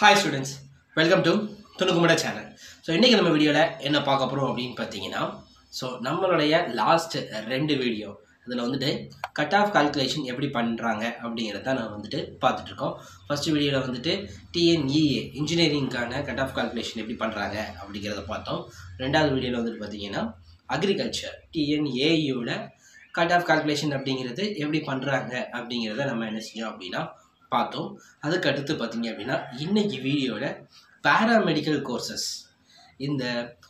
hi students welcome to Thunukkumudai channel so இன்றைக்கி நம்ம வீடியோவில் என்ன பார்க்க போகிறோம் அப்படின்னு பார்த்தீங்கன்னா ஸோ நம்மளுடைய லாஸ்ட் ரெண்டு வீடியோ அதில் வந்துட்டு கட் ஆஃப் கால்குலேஷன் எப்படி பண்ணுறாங்க அப்படிங்கிறத நான் வந்துட்டு பார்த்துட்ருக்கோம் ஃபஸ்ட்டு வீடியோவில் வந்துட்டு டிஎன்இஏ இன்ஜினியரிங்க்கான கட் ஆஃப் கால்குலேஷன் எப்படி பண்ணுறாங்க அப்படிங்கிறத பார்த்தோம் ரெண்டாவது வீடியோவில் வந்துட்டு பார்த்தீங்கன்னா அக்ரிகல்ச்சர் டிஎன்ஏயூவில் கட் ஆஃப் கால்குலேஷன் அப்படிங்கிறது எப்படி பண்ணுறாங்க அப்படிங்கிறத நம்ம என்ன செஞ்சோம் அப்படின்னா பார்த்தோம் அதுக்கு அடுத்து பார்த்தீங்க அப்படின்னா இன்னைக்கு வீடியோவில் பேராமெடிக்கல் கோர்சஸ் இந்த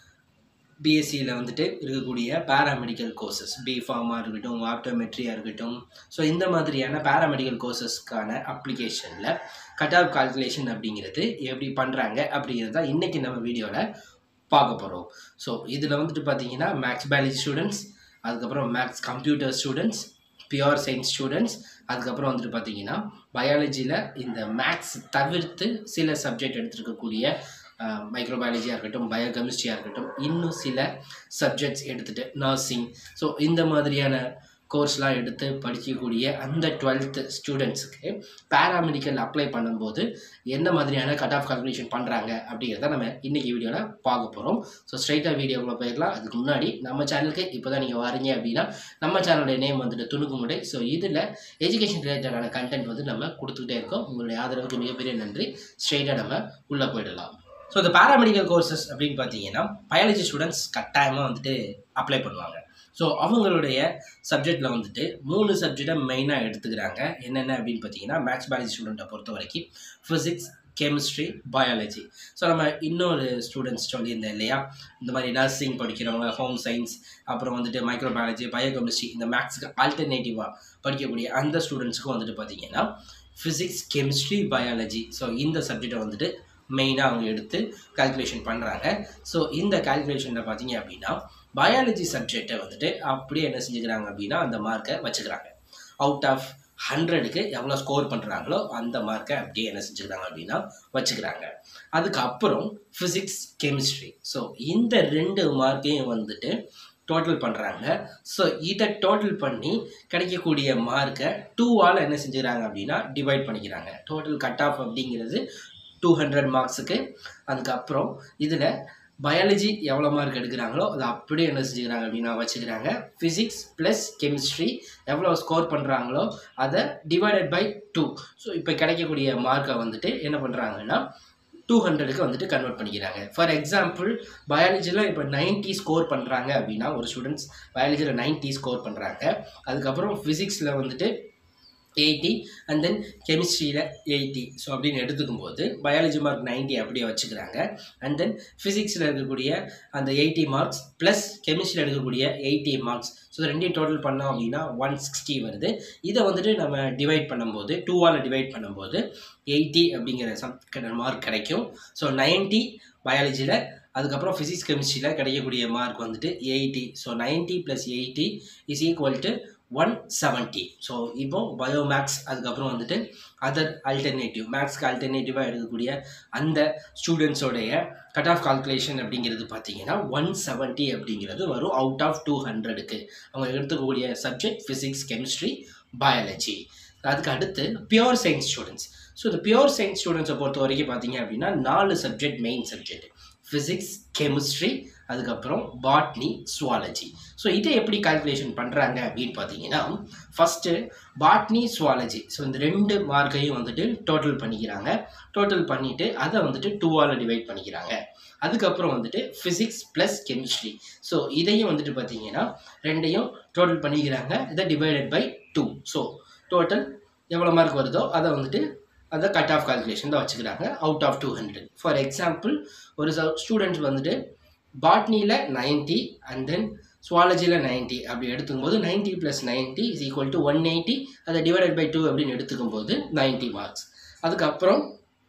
பிஎஸ்சியில் வந்துட்டு இருக்கக்கூடிய பேராமெடிக்கல் கோர்சஸ் பிஃபார்மாக இருக்கட்டும் ஆப்டோமெட்ரியாக இருக்கட்டும் ஸோ இந்த மாதிரியான பேராமெடிக்கல் கோர்சஸ்க்கான அப்ளிகேஷனில் கட் ஆஃப் கால்குலேஷன் அப்படிங்கிறது எப்படி பண்ணுறாங்க அப்படிங்கிறது தான் இன்றைக்கி நம்ம வீடியோவில் பார்க்க போகிறோம் ஸோ இதில் வந்துட்டு பார்த்தீங்கன்னா மேக்ஸ் பயாலஜி ஸ்டூடெண்ட்ஸ் அதுக்கப்புறம் maths computer students pure science students அதுக்கப்புறம் வந்துட்டு பார்த்தீங்கன்னா பயாலஜியில் இந்த மேக்ஸ் தவிர்த்து சில சப்ஜெக்ட் எடுத்துருக்கக்கூடிய மைக்ரோபயாலஜியாக இருக்கட்டும் பயோகெமிஸ்ட்ரியாக இருக்கட்டும் இன்னும் சில சப்ஜெக்ட்ஸ் எடுத்துகிட்டு நர்சிங் ஸோ இந்த மாதிரியான கோர்ஸ்லாம் எடுத்து படிக்கக்கூடிய அந்த டுவெல்த்து ஸ்டூடெண்ட்ஸுக்கு பேராமெடிக்கல் அப்ளை பண்ணும்போது என்ன மாதிரியான கட் ஆஃப் கால்குலேஷன் பண்ணுறாங்க அப்படிங்கிறத நம்ம இன்றைக்கி வீடியோவில் பார்க்க போகிறோம் ஸோ ஸ்ட்ரைட்டாக வீடியோக்குள்ள போயிடலாம் அதுக்கு முன்னாடி நம்ம சேனலுக்கு இப்போ தான் நீங்கள் வரீங்க அப்படின்னா நம்ம சேனலுடைய நேம் வந்துட்டு துணுக்குமுடை ஸோ இதில் எஜுகேஷன் ரிலேட்டடான கண்டென்ட் வந்து நம்ம கொடுத்துக்கிட்டே இருக்கோம் உங்களுடைய ஆதரவுக்கு மிகப்பெரிய நன்றி ஸ்ட்ரைட்டாக நம்ம உள்ளே போயிடலாம் ஸோ இந்த பேராமெடிக்கல் கோர்சஸ் அப்படின்னு பார்த்தீங்கன்னா பயாலஜி ஸ்டூடெண்ட்ஸ் கட்டாயமாக வந்துட்டு அப்ளை பண்ணுவாங்க ஸோ அவங்களுடைய சப்ஜெக்டில் வந்துட்டு மூணு சப்ஜெக்டை மெயினாக எடுத்துக்கிறாங்க என்னென்ன அப்படின்னு பார்த்தீங்கன்னா மேக்ஸ் பயாலஜி ஸ்டூடெண்ட்டை பொறுத்த வரைக்கும் ஃபிசிக்ஸ் கெமிஸ்ட்ரி பயாலஜி ஸோ நம்ம இன்னொரு ஸ்டூடெண்ட்ஸ் சொல்லியிருந்தேன் இல்லையா இந்த மாதிரி நர்சிங் படிக்கிறவங்க ஹோம் சயின்ஸ் அப்புறம் வந்துட்டு மைக்ரோபயாலஜி பயோகெமிஸ்ட்ரி இந்த மேக்ஸுக்கு ஆல்டர்னேட்டிவாக படிக்கக்கூடிய அந்த ஸ்டூடெண்ட்ஸுக்கும் வந்துட்டு பார்த்தீங்கன்னா ஃபிசிக்ஸ் கெமிஸ்ட்ரி பயாலஜி ஸோ இந்த சப்ஜெக்டை வந்துட்டு மெயினாக அவங்க எடுத்து கால்குலேஷன் பண்ணுறாங்க ஸோ இந்த கால்குலேஷனில் பார்த்தீங்க அப்படின்னா பயாலஜி சப்ஜெக்டை வந்துட்டு அப்படியே என்ன செஞ்சுக்கிறாங்க அப்படின்னா அந்த மார்க்கை வச்சுக்கிறாங்க அவுட் ஆஃப் ஹண்ட்ரடுக்கு எவ்வளோ ஸ்கோர் பண்ணுறாங்களோ அந்த மார்க்கை அப்படியே என்ன செஞ்சுக்கிறாங்க அப்படின்னா வச்சுக்கிறாங்க அதுக்கப்புறம் ஃபிசிக்ஸ் கெமிஸ்ட்ரி ஸோ இந்த ரெண்டு மார்க்கையும் வந்துட்டு டோட்டல் பண்ணுறாங்க ஸோ இதை டோட்டல் பண்ணி கிடைக்கக்கூடிய மார்க்கை டூவால் என்ன செஞ்சுக்கிறாங்க அப்படின்னா டிவைட் பண்ணிக்கிறாங்க டோட்டல் கட் ஆஃப் அப்படிங்கிறது டூ ஹண்ட்ரட் மார்க்ஸுக்கு அதுக்கப்புறம் இதில் பயாலஜி எவ்வளோ மார்க் எடுக்கிறாங்களோ அதை அப்படியே என்ன செஞ்சுக்கிறாங்க அப்படின்னா வச்சுக்கிறாங்க ஃபிசிக்ஸ் ப்ளஸ் கெமிஸ்ட்ரி எவ்வளோ ஸ்கோர் பண்ணுறாங்களோ அதை டிவைடட் பை டூ ஸோ இப்போ கிடைக்கக்கூடிய மார்க்கை வந்துட்டு என்ன பண்ணுறாங்கன்னா டூ ஹண்ட்ரடுக்கு வந்துட்டு கன்வெர்ட் பண்ணிக்கிறாங்க ஃபார் எக்ஸாம்பிள் பயாலஜியில் இப்போ நைன்ட்டி ஸ்கோர் பண்ணுறாங்க அப்படின்னா ஒரு ஸ்டூடெண்ட்ஸ் பயாலஜியில் நைன்ட்டி ஸ்கோர் பண்ணுறாங்க அதுக்கப்புறம் ஃபிசிக்ஸில் வந்துட்டு எயிட்டி அண்ட் தென் கெமிஸ்ட்ரியில் எயிட்டி ஸோ அப்படின்னு எடுத்துக்கும் போது பயாலஜி மார்க் நைன்ட்டி அப்படியே வச்சுக்கிறாங்க அண்ட் தென் ஃபிசிக்ஸில் இருக்கக்கூடிய அந்த எயிட்டி மார்க்ஸ் ப்ளஸ் கெமிஸ்ட்ரியில் எடுக்கக்கூடிய எயிட்டி மார்க்ஸ் ஸோ ரெண்டையும் டோட்டல் பண்ணோம் அப்படின்னா ஒன் சிக்ஸ்டி வருது இதை வந்துட்டு நம்ம டிவைட் பண்ணும்போது டூவால் டிவைட் பண்ணும்போது எயிட்டி அப்படிங்கிற சம் மார்க் கிடைக்கும் ஸோ நைன்ட்டி பயாலஜியில் அதுக்கப்புறம் ஃபிசிக்ஸ் கெமிஸ்ட்ரியில் கிடைக்கக்கூடிய மார்க் வந்துட்டு eighty so ninety plus eighty is equal to one seventy so இப்போ பயோமேக்ஸ் அதுக்கப்புறம் வந்துட்டு அதர் ஆல்டர்னேட்டிவ் மேக்ஸ்க்கு ஆல்டர்னேட்டிவாக எடுக்கக்கூடிய அந்த ஸ்டூடெண்ட்ஸோடைய கட் ஆஃப் கால்குலேஷன் அப்படிங்கிறது பார்த்தீங்கன்னா ஒன் செவன்ட்டி அப்படிங்கிறது வரும் அவுட் ஆஃப் டூ ஹண்ட்ரடுக்கு அவங்க எடுத்துக்கக்கூடிய சப்ஜெக்ட் ஃபிசிக்ஸ் கெமிஸ்ட்ரி பயாலஜி அதுக்கு அடுத்து பியோர் சயின்ஸ் ஸ்டூடெண்ட்ஸ் ஸோ இந்த பியோர் சயின்ஸ் ஸ்டூடெண்ட்ஸை பொறுத்த வரைக்கும் பார்த்தீங்க அப்படின்னா நாலு subject main subject physics chemistry அதுக்கப்புறம் பாட்னி சுவாலஜி ஸோ இதை எப்படி கால்குலேஷன் பண்ணுறாங்க அப்படின்னு பார்த்தீங்கன்னா ஃபஸ்ட்டு பாட்னி சுவாலஜி ஸோ இந்த ரெண்டு மார்க்கையும் வந்துட்டு டோட்டல் பண்ணிக்கிறாங்க டோட்டல் பண்ணிவிட்டு அதை வந்துட்டு டூவால் டிவைட் பண்ணிக்கிறாங்க அதுக்கப்புறம் வந்துட்டு ஃபிசிக்ஸ் ப்ளஸ் கெமிஸ்ட்ரி ஸோ இதையும் வந்துட்டு பார்த்தீங்கன்னா ரெண்டையும் டோட்டல் பண்ணிக்கிறாங்க இதை divided by two so total எவ்வளோ மார்க் வருதோ அதை வந்துட்டு அதை கட் ஆஃப் கால்குலேஷன் தான் வச்சுக்கிறாங்க out of two hundred for example ஒரு ஸ்டூடெண்ட் வந்துட்டு பாட்னியில் நைன்ட்டி அண்ட் தென் சுவாலஜியில் நைன்ட்டி அப்படி எடுத்துக்கும்போது ninety plus ninety is equal to one eighty அதை டிவைடட் பை டூ அப்படின்னு எடுத்துக்கும்போது நைன்ட்டி மார்க்ஸ் அதுக்கப்புறம்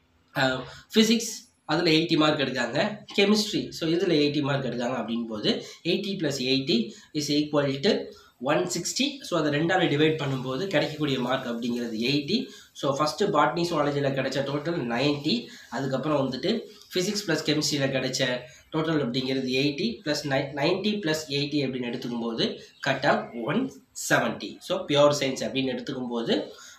ஃபிசிக்ஸ் அதில் எயிட்டி மார்க் எடுக்காங்க கெமிஸ்ட்ரி ஸோ இதில் எயிட்டி மார்க் எடுக்காங்க அப்படின் போது eighty plus eighty is equal to one sixty so அதை ரெண்டாவது டிவைட் பண்ணும்போது கிடைக்கக்கூடிய மார்க் அப்படிங்கிறது எயிட்டி ஸோ ஃபஸ்ட்டு பாட்னி சுவாலஜியில் கிடைச்ச டோட்டல் நைன்ட்டி அதுக்கப்புறம் வந்துட்டு ஃபிசிக்ஸ் ப்ளஸ் கெமிஸ்ட்ரியில் கிடைச்ச டோட்டல் அப்படிங்கிறது எயிட்டி ப்ளஸ் நை நைன்ட்டி ப்ளஸ் எயிட்டி அப்படின்னு எடுத்துக்கும்போது cut off one seventy so pure science அப்படின்னு எடுத்துக்கும்போது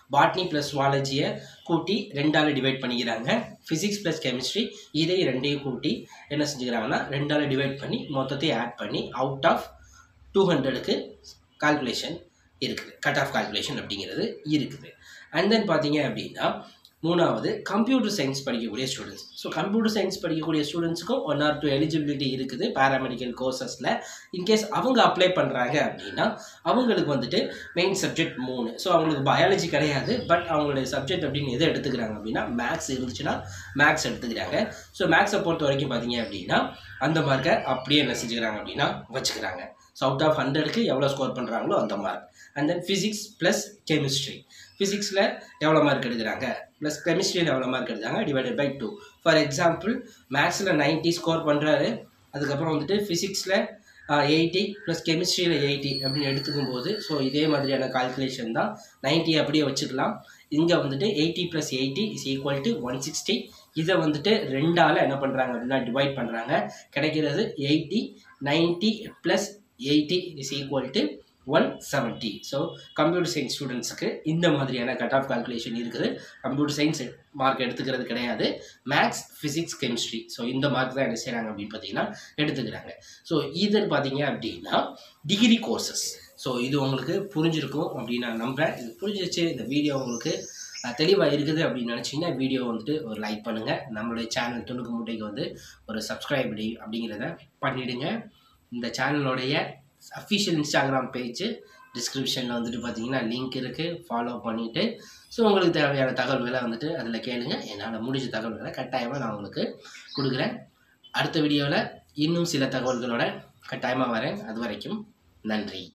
பாட்னி ப்ளஸ் சுவாலஜியை கூட்டி ரெண்டால் டிவைட் பண்ணிக்கிறாங்க ஃபிசிக்ஸ் ப்ளஸ் கெமிஸ்ட்ரி இதை ரெண்டையும் கூட்டி என்ன செஞ்சுக்கிறாங்கன்னா ரெண்டால் டிவைட் பண்ணி மொத்தத்தையும் ஆட் பண்ணி அவுட் ஆஃப் டூ ஹண்ட்ரடுக்கு கால்குலேஷன் இருக்குது கட் ஆஃப் கால்குலேஷன் அப்படிங்கிறது இருக்குது அண்ட் தென் பார்த்தீங்க அப்படின்னா மூணாவது கம்ப்யூட்டர் சயின்ஸ் படிக்கக்கூடிய ஸ்டூடெண்ட்ஸ் ஸோ கம்ப்யூட்டர் சயின்ஸ் படிக்கக்கூடிய ஸ்டூடெண்ட்ஸுக்கும் ஒன் ஆர் டூ எலிஜிபிலிட்டி இருக்குது பேராமெடிக்கல் கோர்சஸில் இன்கேஸ் அவங்க அப்ளை பண்ணுறாங்க அப்படின்னா அவங்களுக்கு வந்துட்டு மெயின் சப்ஜெக்ட் மூணு ஸோ அவங்களுக்கு பயாலஜி கிடையாது பட் அவங்களுடைய சப்ஜெக்ட் அப்படின்னு எதை எடுத்துக்கிறாங்க அப்படின்னா மேக்ஸ் இருந்துச்சுன்னா மேக்ஸ் எடுத்துக்கிறாங்க ஸோ மேக்ஸை பொறுத்த வரைக்கும் பார்த்தீங்க அப்படின்னா அந்த மார்க்கை அப்படியே என்ன செஞ்சுக்கிறாங்க அப்படின்னா வச்சுக்கிறாங்க ஸோ அவுட் ஆஃப் ஹண்ட்ரடுக்கு எவ்வளோ ஸ்கோர் பண்ணுறாங்களோ அந்த mark and then physics plus chemistry ஃபிசிக்ஸில் எவ்வளோ மார்க் எடுக்கிறாங்க ப்ளஸ் கெமிஸ்ட்ரியில் எவ்வளோ மார்க் எடுத்தாங்க divided by two for example மேக்ஸில் 90 ஸ்கோர் பண்ணுறாரு அதுக்கப்புறம் வந்துட்டு ஃபிசிக்ஸில் எயிட்டி ப்ளஸ் கெமிஸ்ட்ரியில் எயிட்டி அப்படின்னு எடுத்துக்கும் போது ஸோ இதே மாதிரியான கால்குலேஷன் தான் 90 அப்படியே வச்சுக்கலாம் இங்கே வந்துட்டு eighty plus eighty is equal to one sixty இதை வந்துட்டு ரெண்டால் என்ன பண்ணுறாங்க அப்படின்னா டிவைட் பண்ணுறாங்க கிடைக்கிறது eighty ninety plus eighty is equal to one seventy so computer science ஸ்டூடெண்ட்ஸுக்கு இந்த மாதிரியான கட் ஆஃப் கால்குலேஷன் இருக்குது கம்ப்யூட்டர் சயின்ஸ் மார்க் எடுத்துக்கிறது கிடையாது மேக்ஸ் ஃபிசிக்ஸ் கெமிஸ்ட்ரி ஸோ இந்த மார்க் தான் என்ன செய்கிறாங்க அப்படின்னு பார்த்தீங்கன்னா எடுத்துக்கிறாங்க ஸோ இது பார்த்தீங்க அப்படின்னா டிகிரி கோர்சஸ் ஸோ இது உங்களுக்கு புரிஞ்சிருக்கும் அப்படின்னு நான் நம்புகிறேன் இது புரிஞ்சிச்சு இந்த வீடியோ உங்களுக்கு தெளிவாக இருக்குது அப்படின்னு நினச்சிங்கன்னா வீடியோ வந்துட்டு ஒரு லைக் பண்ணுங்கள் நம்மளுடைய சேனல் துணுக்கு முட்டைக்கு வந்து ஒரு சப்ஸ்கிரைப் அப்படிங்கிறத பண்ணிவிடுங்க இந்த சேனலோடைய அஃபிஷியல் இன்ஸ்டாகிராம் பேஜ் டிஸ்கிரிப்ஷனில் வந்துட்டு பார்த்தீங்கன்னா லிங்க் இருக்குது ஃபாலோ பண்ணிவிட்டு ஸோ உங்களுக்கு தேவையான தகவல்களை வந்துட்டு அதில் கேளுங்க என்னால் முடிஞ்ச தகவல்களை கட்டாயமாக நான் உங்களுக்கு கொடுக்குறேன் அடுத்த வீடியோவில் இன்னும் சில தகவல்களோட கட்டாயமாக வரேன் அது வரைக்கும் நன்றி